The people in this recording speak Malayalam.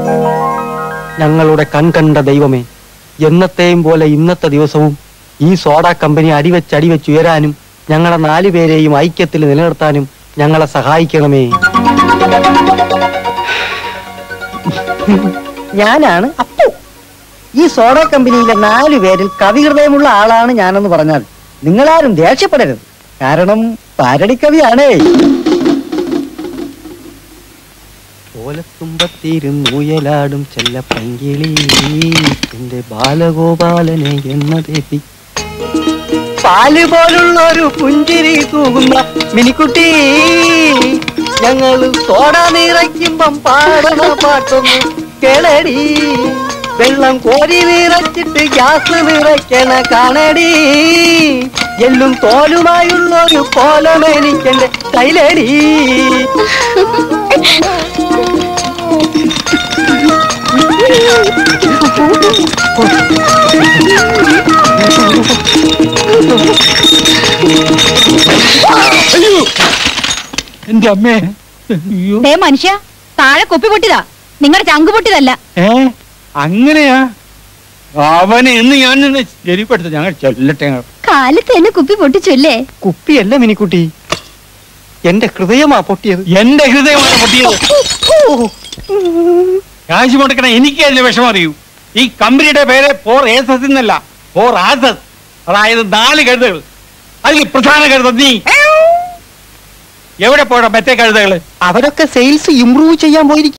ഞങ്ങളുടെ കൺകണ്ട ദൈവമേ എന്നത്തെയും പോലെ ഇന്നത്തെ ദിവസവും ഈ സോഡ കമ്പനി അടിവെച്ച് അടിവെച്ചുയരാനും ഞങ്ങളെ നാലുപേരെയും ഐക്യത്തിൽ നിലനിർത്താനും ഞങ്ങളെ സഹായിക്കണമേ ഞാനാണ് അപ്പു ഈ സോഡ കമ്പനിയിലെ നാലു പേരിൽ കവിഹൃദയമുള്ള ആളാണ് ഞാനെന്ന് പറഞ്ഞാൽ നിങ്ങളാരും ദേഷ്യപ്പെടരുത് കാരണം പാരടിക്കവിയാണേ ഓലത്തുമ്പത്തിരുന്നുയലാടും ചെല്ല പങ്കിളി എന്റെ ബാലഗോപാലനെ എന്നതേപ്പി പാല് പോലുള്ള ഒരു പുഞ്ചിരി തൂകുന്ന മിനിക്കുട്ടി ഞങ്ങൾ സോഡ നിറയ്ക്കുമ്പം പാടണ പാട്ടൊന്ന് കേളടി വെള്ളം കോരി നിറച്ചിട്ട് ഗ്യാസ് നിറയ്ക്കണ കാണടി എല്ലും തോലുമായുള്ള ഒരു കോലം എനിക്കെന്റെ കൈലടി എന്റെ അമ്മേ അയ്യോ ദേ മനുഷ്യ താഴെ കൊപ്പി പൊട്ടിയതാ നിങ്ങളുടെ ചങ്ക് പൊട്ടിയതല്ല ഏ അങ്ങനെയാ അവനെ ഇന്ന് ഞാൻ നിന്ന് ശരിപ്പെടുത്തു ഞങ്ങൾ ചെല്ലട്ടെ ഞങ്ങൾ കാലത്ത് തന്നെ കുപ്പി പൊട്ടിച്ചല്ലേ കുപ്പിയല്ല മിനിക്കുട്ടി എന്റെ ഹൃദയമാ പൊട്ടിയത് എന്റെ ഹൃദയമാണ് പൊട്ടിയത് കാശ് മുടക്കണ എനിക്ക് അതിന്റെ വിഷമം അറിയൂ ഈ കമ്പനിയുടെ പേര് ഫോർ ഏസസ് എന്നല്ല ഫോർ ആസസ് അതായത് നാല് കഴുതകൾ അതിൽ പ്രധാന കഴുത നീ എവിടെ പോയടാ മറ്റേ കഴുതകള് അവരൊക്കെ സെയിൽസ് ഇംപ്രൂവ് ചെയ്യാൻ പോയിരിക്കും